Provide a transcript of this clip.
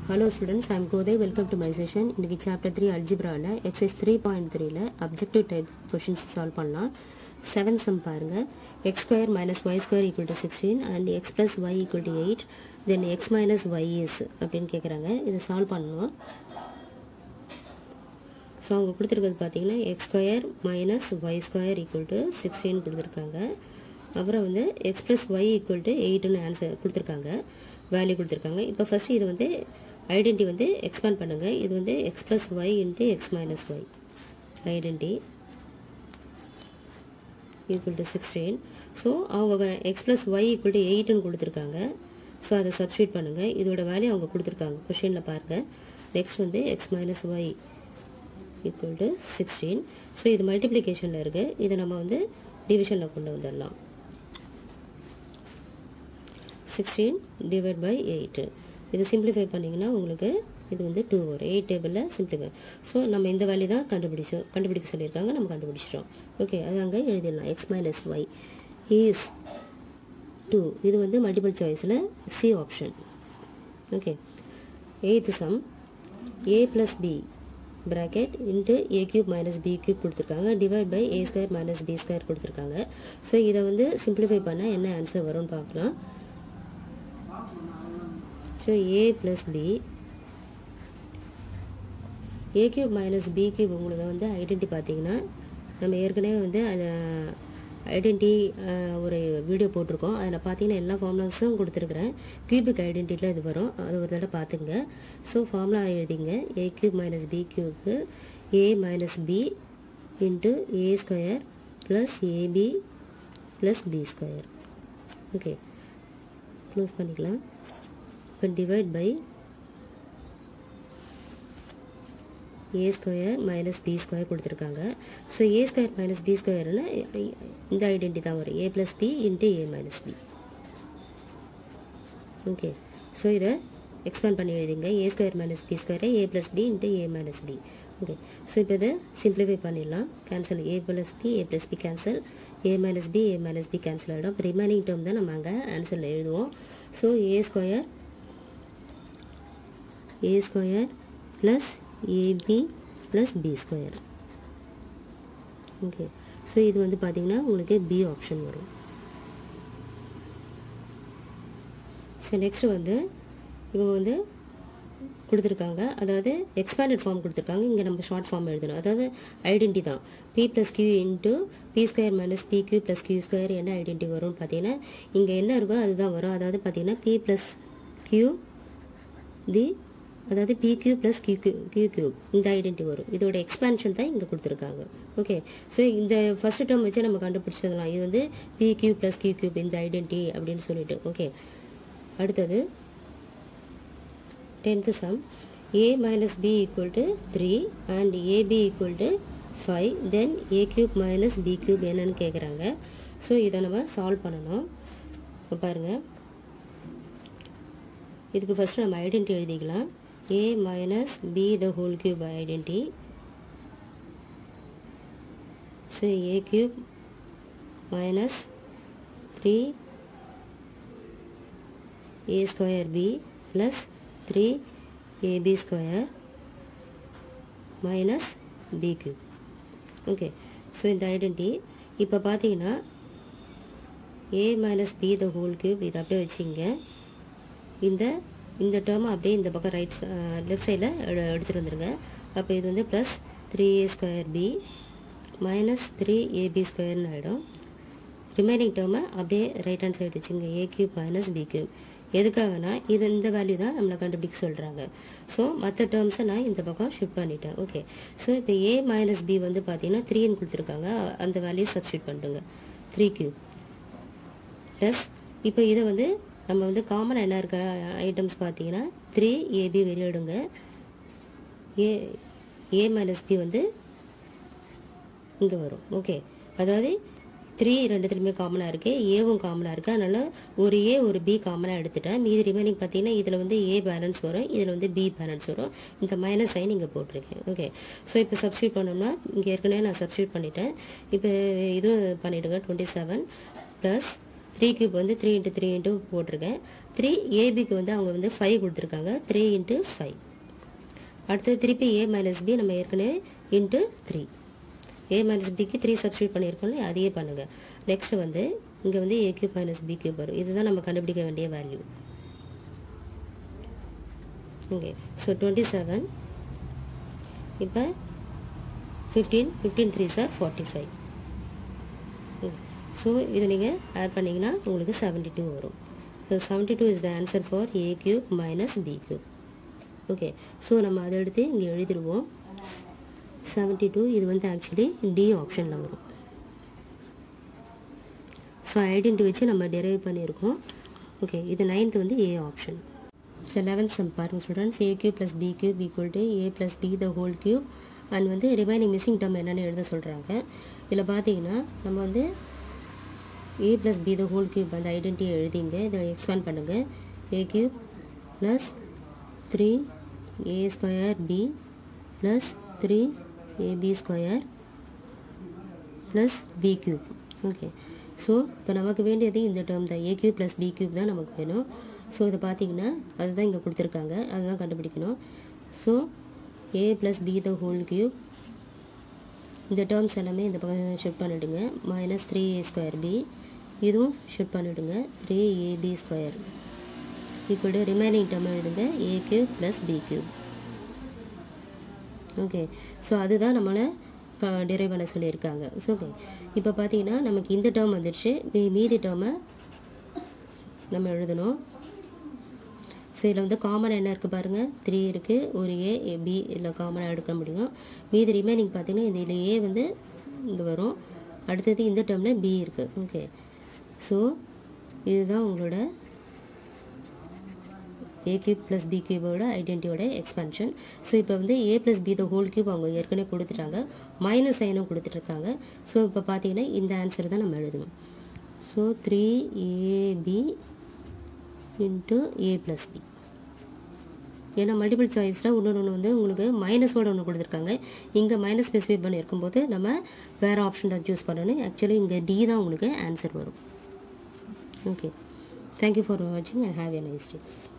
hello students I'm Kothai welcome to my session இன்னைக்கு chapter three அல்ஜிப்ராவில் exercise three point த்ரீல objective type questions solve பண்ணலாம் seven sum பாருங்க x square minus y square equal to sixteen and x plus y equal to eight then x minus y is அப்படின்னு கேட்குறாங்க இதை solve பண்ணணும் so அவங்க கொடுத்துருக்கிறது பார்த்தீங்கன்னா x square minus y square equal to sixteen கொடுத்துருக்காங்க அப்புறம் வந்து x plus y equal to எயிட்னு answer கொடுத்துருக்காங்க வேல்யூ கொடுத்துருக்காங்க இப்போ ஃபஸ்ட்டு இது வந்து ஐடென்டி வந்து எக்ஸ்பேண்ட் பண்ணுங்கள் இது வந்து x plus y into x minus y identity equal to sixteen so அவங்க x plus y equal to எயிட்னு கொடுத்துருக்காங்க ஸோ அதை சப்ஸ்டியூட் பண்ணுங்கள் இதோட வேல்யூ அவங்க கொடுத்துருக்காங்க கொஷினில் பாருங்கள் நெக்ஸ்ட் வந்து x minus y equal to sixteen so இது மல்டிப்ளிகேஷனில் இருக்குது இதை நம்ம வந்து டிவிஷனில் கொண்டு வந்துடலாம் சிக்ஸ்டீன் டிவைட் பை எயிட்டு இது சிம்பிளிஃபை பண்ணிங்கன்னா உங்களுக்கு இது வந்து டூ வரும் எயிட் டேபிளில் சிம்பிளிஃபை ஸோ நம்ம இந்த வேல்யூ தான் கண்டுபிடிச்சோம் கண்டுபிடிக்க சொல்லியிருக்காங்க நம்ம கண்டுபிடிச்சிட்டோம் ஓகே அது அங்கே எழுதிடலாம் x minus y is two இது வந்து மல்டிபிள் சாய்ஸில் C option okay eighth sum a plus b bracket into a cube minus B cube கொடுத்துருக்காங்க divide by a square minus b square கொடுத்துருக்காங்க ஸோ இதை வந்து சிம்பிளிஃபை பண்ணால் என்ன ஆன்சர் வரும்னு பார்க்கலாம் so A plus b a cube minus B cube உங்களுக்கு வந்து ஐடென்டி பார்த்தீங்கன்னா நம்ம ஏற்கனவே வந்து அதை ஐடென்டி ஒரு வீடியோ போட்டிருக்கோம் அதில் பார்த்தீங்கன்னா எல்லா ஃபார்முலாஸும் கொடுத்துருக்குறேன் கியூபிக் ஐடென்டிட்டியில் இது வரும் அது ஒரு தடவை பார்த்துங்க ஸோ ஃபார்முலா எழுதிங்க ஏ கியூப் மைனஸ் பி கியூப்க்கு a minus b into a square plus ab plus b square okay close பண்ணிக்கலாம் இப்போ divide by a square minus b square கொடுத்துருக்காங்க so a square minus b ஸ்கொயர்னா இந்த identity தான் வரும் a plus b into a minus b okay so இதை expand பண்ணி எழுதிங்க ஏ ஸ்கொயர் மைனஸ் பி ஸ்கொயரை a plus b into a minus b okay so இப்போ இதை சிம்பிளிஃபை பண்ணிடலாம் cancel a plus b a plus b cancel a minus b a minus b cancel ஆகிடும் இப்போ remaining term தான் நம்ம அங்கே ஆன்சரில் எழுதுவோம் so a square a square plus ab plus b square okay so இது வந்து பார்த்தீங்கன்னா உங்களுக்கு பி ஆப்ஷன் வரும் ஸோ நெக்ஸ்ட் வந்து இவங்க வந்து கொடுத்துருக்காங்க அதாவது எக்ஸ்பேண்டட் ஃபார்ம் கொடுத்துருக்காங்க இங்கே நம்ம ஷார்ட் ஃபார்ம் எழுதணும் அதாவது ஐடென்டி தான் p plus q into p square minus p q plus q square என்ன ஐடென்டி வரும்னு பார்த்தீங்கன்னா இங்கே என்ன இருக்கோ அதுதான் வரும் அதாவது பார்த்தீங்கன்னா பி ப்ளஸ் கியூ தி அதாவது p q plus q q q cube இந்த ஐடென்டி வரும் இதோட எக்ஸ்பேன்ஷன் தான் இங்கே கொடுத்துருக்காங்க ஓகே ஸோ இந்த ஃபர்ஸ்ட் டேர்ம் வச்சு நம்ம கண்டுபிடிச்சதெல்லாம் இது வந்து p q plus q cube இந்த ஐடென்டி அப்படின்னு சொல்லிட்டு ஓகே அடுத்தது tenth sum a minus b equal to three and ab equal to five then a cube minus B cube என்னன்னு கேட்குறாங்க ஸோ இதை நம்ம சால்வ் பண்ணணும் இப்போ பாருங்கள் இதுக்கு ஃபஸ்ட்டு நம்ம ஐடென்டி எழுதிக்கலாம் a minus b the whole cube identity so a cube minus 3 a square b plus 3 ab square minus b cube okay so இந்த ஐடென்டி இப்போ பார்த்தீங்கன்னா a minus b the whole cube இதை அப்படியே வச்சிங்க இந்த இந்த டேர்மை அப்படியே இந்த பக்கம் ரைட் லெஃப்ட் சைடில் எடுத்துகிட்டு வந்துடுங்க அப்போ இது வந்து ப்ளஸ் த்ரீ ஏ square b minus three ab ஸ்கொயர்னு ஆகிடும் ரிமைனிங் டேர்மை அப்படியே ரைட் ஹேண்ட் சைடு வச்சுங்க a cube minus B cube எதுக்காகனா இது இந்த வேல்யூ தான் நம்மளை கண்டுபிடிக்க சொல்கிறாங்க ஸோ மற்ற டேர்ம்ஸை நான் இந்த பக்கம் ஷிஃப்ட் பண்ணிட்டேன் ஓகே ஸோ இப்போ ஏ மைனஸ் பி வந்து பார்த்தீங்கன்னா த்ரீன்னு கொடுத்துருக்காங்க அந்த வேல்யூ சப்ஸ்டியூட் பண்ணுங்க த்ரீ கியூப் ப்ளஸ் இப்போ இதை வந்து நம்ம வந்து காமனாக என்ன இருக்க ஐட்டம்ஸ் பார்த்தீங்கன்னா த்ரீ ஏபி வெளியிடுங்க ஏ ஏ மைனஸ் பி வந்து இங்கே வரும் ஓகே அதாவது த்ரீ ரெண்டுத்துலையுமே காமனாக இருக்குது ஏவும் காமனாக இருக்குது அதனால் ஒரு ஏ ஒரு பி காமனாக எடுத்துட்டேன் மீதி ரிமைனிங் பார்த்தீங்கன்னா இதில் வந்து ஏ பேலன்ஸ் வரும் இதில் வந்து பி பேலன்ஸ் வரும் இந்த மைனஸ் சைன் இங்கே போட்டிருக்கேன் ஓகே ஸோ இப்போ சப்ஸ்டியூட் பண்ணோம்னா இங்கே ஏற்கனவே நான் சப்ஸ்டியூட் பண்ணிட்டேன் இப்போ இதுவும் பண்ணிவிடுங்க twenty seven plus three cube வந்து த்ரீ இன்ட்டு த்ரீ இன்ட்டு போட்டிருக்கேன் த்ரீ ஏபிக்கு வந்து அவங்க வந்து ஃபைவ் கொடுத்துருக்காங்க த்ரீ இன்ட்டு ஃபைவ் அடுத்து திருப்பி ஏ மைனஸ் பி நம்ம ஏற்கனவே இன்ட்டு த்ரீ ஏ மைனஸ் பிக்கு த்ரீ சப்ஸ்டியூட் பண்ணியிருக்கோம் இல்லையா அதையே பண்ணுங்கள் நெக்ஸ்ட் வந்து இங்கே வந்து A cube minus B cube வரும் இதுதான் நம்ம கண்டுபிடிக்க வேண்டிய value okay so twenty seven இப்போ fifteen fifteen three sir forty five so இதை நீங்கள் ஆட் பண்ணிங்கன்னா உங்களுக்கு செவன்ட்டி டூ வரும் so seventy two is the answer for A cube minus B cube okay so நம்ம அதை எடுத்து இங்கே எழுதிடுவோம் செவன்ட்டி டூ இது வந்து ஆக்சுவலி டி ஆப்ஷனில் வரும் ஸோ ஐடென்டி வச்சு நம்ம டெரைவ் பண்ணியிருக்கோம் ஓகே இது நைன்த் வந்து A option so eleventh sum பாருங்க students A cube plus B cube equal to A plus B the whole cube and வந்து ரிமைனிங் மிஸ்ஸிங் டேர்ம் என்னென்னு எழுத சொல்கிறாங்க இதில் பார்த்தீங்கன்னா நம்ம வந்து A plus B the whole cube அந்த ஐடென்டிட்டி எழுதிங்க இதை எக்ஸ்பேண்ட் பண்ணுங்கள் A cube plus three A square B plus three AB square plus B cube okay so இப்போ நமக்கு வேண்டியது இந்த டேர்ம் தான் ஏ கியூப் ப்ளஸ் பி கியூப் தான் நமக்கு வேணும் ஸோ இதை பார்த்தீங்கன்னா அதுதான் இங்கே கொடுத்துருக்காங்க அதுதான் கண்டுபிடிக்கணும் so A plus B the whole cube இந்த டேர்ம்ஸ் எல்லாமே இந்த பக்கம் ஷிஃப்ட் பண்ணிவிடுங்க மைனஸ் த்ரீ ஏ ஸ்கொயர் பி இதுவும் ஷிஃப்ட் பண்ணிவிடுங்க three AB square equal to remaining term எழுதுங்க A cube plus B cube okay so அதுதான் நம்மளை டிரைவ் பண்ண சொல்லியிருக்காங்க ஸோ ஓகே இப்போ பார்த்தீங்கன்னா நமக்கு இந்த டேர்ம் வந்துடுச்சு மீ- மீதி டேர்மை நம்ம எழுதணும் ஸோ இதில் வந்து காமன் என்ன இருக்குது பாருங்கள் த்ரீ இருக்குது ஒரு ஏ பி இதில் காமனாக எடுக்க முடியும் மீதி ரிமைனிங் பார்த்தீங்கன்னா இதில் ஏ வந்து இங்கே வரும் அடுத்தது இந்த டேர்மில் பி இருக்குது ஓகே ஸோ இதுதான் உங்களோட ஏ கியூப் ப்ளஸ் பி கியூபோட ஐடென்டியோட எக்ஸ்பென்ஷன் ஸோ இப்போ வந்து A plus B the whole cube அவங்க ஏற்கனவே கொடுத்துட்டாங்க மைனஸ் சைனும் கொடுத்துட்ருக்காங்க ஸோ இப்போ பார்த்தீங்கன்னா இந்த ஆன்சர் தான் நம்ம எழுதணும் so three AB into A plus B ஏன்னா மல்டிபிள் சாய்ஸில் இன்னொன்று ஒன்று வந்து உங்களுக்கு மைனஸோட ஒன்று கொடுத்துருக்காங்க இங்கே மைனஸ் ஸ்பெசிஃபை பண்ணி இருக்கும்போது நம்ம வேறு ஆப்ஷன் தான் சூஸ் பண்ணணும் ஆக்சுவலி இங்கே டி தான் உங்களுக்கு ஆன்சர் வரும் ஓகே தேங்க்யூ ஃபார் வாட்சிங் I have a nice day